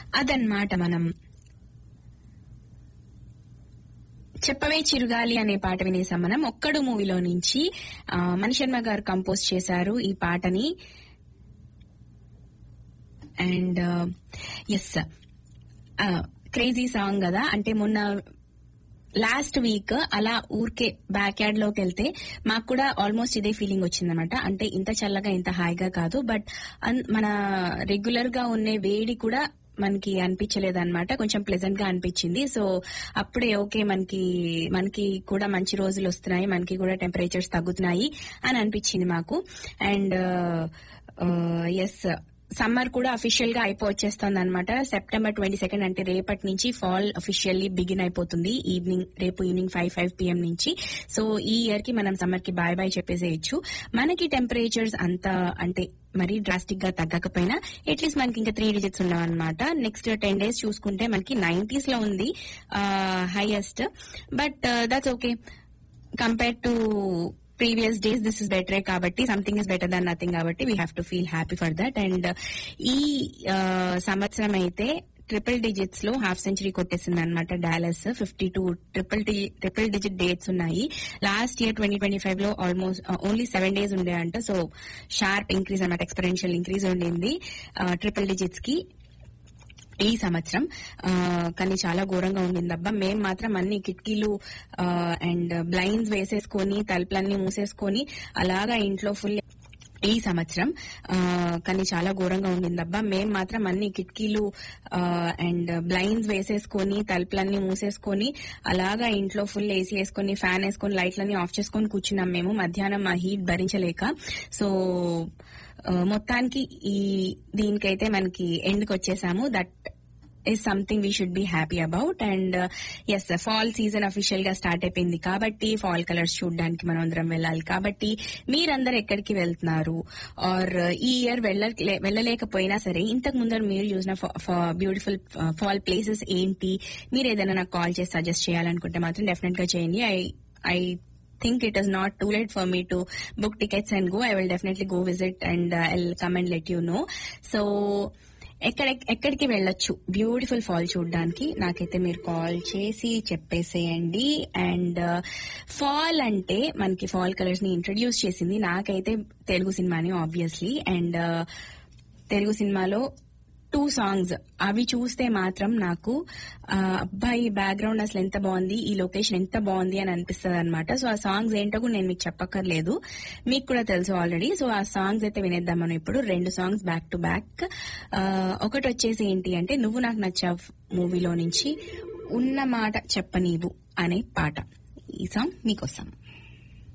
అదన్నమాట మనం చెప్పవే చిరుగాలి అనే పాట వినేసాం మనం ఒక్కడు మూవీలో నుంచి ఆ, మణిశర్మ గారు కంపోజ్ చేశారు ఈ పాటని అండ్ ఎస్ క్రేజీ సాంగ్ కదా అంటే మొన్న లాస్ట్ వీక్ అలా ఊరికే బ్యాక్ యార్డ్ లోకి వెళ్తే మాకు కూడా ఆల్మోస్ట్ ఇదే ఫీలింగ్ వచ్చిందనమాట అంటే ఇంత చల్లగా ఇంత హాయిగా కాదు బట్ మన రెగ్యులర్ గా ఉండే వేడి కూడా మనకి అనిపించలేదు అనమాట కొంచెం ప్లెజెంట్ గా అనిపించింది సో అప్పుడే ఓకే మనకి మనకి కూడా మంచి రోజులు వస్తున్నాయి మనకి కూడా టెంపరేచర్స్ తగ్గుతున్నాయి అని అనిపించింది మాకు అండ్ ఎస్ సమ్మర్ కూడా అఫీషియల్ గా అయిపోవచ్చేస్తుంది అనమాట సెప్టెంబర్ ట్వంటీ సెకండ్ అంటే రేపటి నుంచి ఫాల్ అఫీషియల్లీ బిగిన్ అయిపోతుంది ఈవినింగ్ రేపు ఈవినింగ్ ఫైవ్ ఫైవ్ పిఎం నుంచి సో ఈ ఇయర్ కి మనం సమ్మర్ కి బాయ్ బాయ్ చెప్పేసేయచ్చు మనకి టెంపరేచర్స్ అంత అంటే మరీ డ్రాస్టిక్ గా తగ్గకపోయినా అట్లీస్ట్ మనకి ఇంకా త్రీ డిజిట్స్ ఉన్నామన్నమాట నెక్స్ట్ టెన్ డేస్ చూసుకుంటే మనకి నైన్టీస్ లో ఉంది highest but that's okay compare to previous days this is బెటరే కాబట్టి something is better than nothing కాబట్టి we have to feel happy for that and ఈ ఆ, సంవత్సరం అయితే ట్రిపుల్ డిజిట్స్ లో హాఫ్ సెంచరీ కొట్టేసింది అనమాట Dallas fifty two triple triple digit dates ఉన్నాయి last year twenty twenty five లో ఆల్మోస్ట్ ఓన్లీ సెవెన్ డేస్ ఉండే అంట సో షార్ప్ ఇంక్రీజ్ అనమాట ఎక్స్పెరెన్షియల్ ఇంక్రీజ్ ఉండింది ట్రిపుల్ డిజిట్స్ కి ఈ సంవత్సరం ఆ, కానీ చాలా ఘోరంగా ఉండింది అబ్బా మేము మాత్రం అన్ని కిటికీలు అండ్ బ్లైండ్స్ వేసేసుకొని తలుపులన్నీ మూసేసుకొని అలాగా ఇంట్లో ఫుల్ ఈ సంవత్సరం ఆ, కానీ చాలా ఘోరంగా ఉండింది అబ్బా మేము మాత్రం అన్ని కిటికీలు అండ్ బ్లైండ్స్ వేసేసుకొని తలుపులన్నీ మూసేసుకొని అలాగా ఇంట్లో ఫుల్ ఏసీ వేసుకొని ఫ్యాన్ వేసుకొని లైట్లన్నీ ఆఫ్ చేసుకొని కూర్చున్నాం మేము మధ్యాహ్నం ఆ హీట్ భరించలేక సో ఆ, మొత్తానికి ఈ దీనికైతే మనకి ఎండ్కి వచ్చేసాము that is something we should be happy about and yes fall season official గా స్టార్ట్ అయిపోయింది కాబట్టి ఫాల్ కలర్స్ చూడడానికి మనం అందరం వెళ్ళాలి కాబట్టి మీరందరు ఎక్కడికి వెళ్తున్నారు ఆర్ ఈ ఇయర్ వెళ్ళలేకపోయినా సరే ఇంతకు ముందర మీరు చూసిన బ్యూటిఫుల్ ఫాల్ ప్లేసెస్ ఏంటి మీరు ఏదైనా నాకు కాల్ చేసి సజెస్ట్ చేయాలనుకుంటే మాత్రం డెఫినెట్ గా చేయండి I I think it is not too late for me to book tickets and go. I will definitely go visit and uh, I'll come and let you know. So ఎక్కడ ఎక్కడికి వెళ్ళొచ్చు beautiful fall చూడడానికి నాకైతే మీరు call చేసి చెప్పేసేయండి and fall అంటే మనకి ఫాల్ కలర్స్ ని ఇంట్రడ్యూస్ చేసింది నాకైతే తెలుగు సినిమాని ఆబ్వియస్లీ అండ్ తెలుగు సినిమాలో టూ సాంగ్స్ అవి చూస్తే మాత్రం నాకు ఆ, అబ్బాయి బ్యాక్గ్రౌండ్ అసలు ఎంత బాగుంది ఈ లొకేషన్ ఎంత బాగుంది అని అనిపిస్తుంది అనమాట సో ఆ సాంగ్స్ ఏంటో కూడా నేను మీకు చెప్పక్కర్లేదు మీకు కూడా తెలుసు ఆల్రెడీ సో ఆ సాంగ్స్ అయితే వినేద్దాం మనం ఇప్పుడు రెండు సాంగ్స్ బ్యాక్ టు బ్యాక్ ఒకటి వచ్చేసి ఏంటి అంటే నువ్వు నాకు నచ్చావు మూవీలో నుంచి ఉన్న మాట చెప్పనీవు అనే పాట ఈ సాంగ్ మీకోసం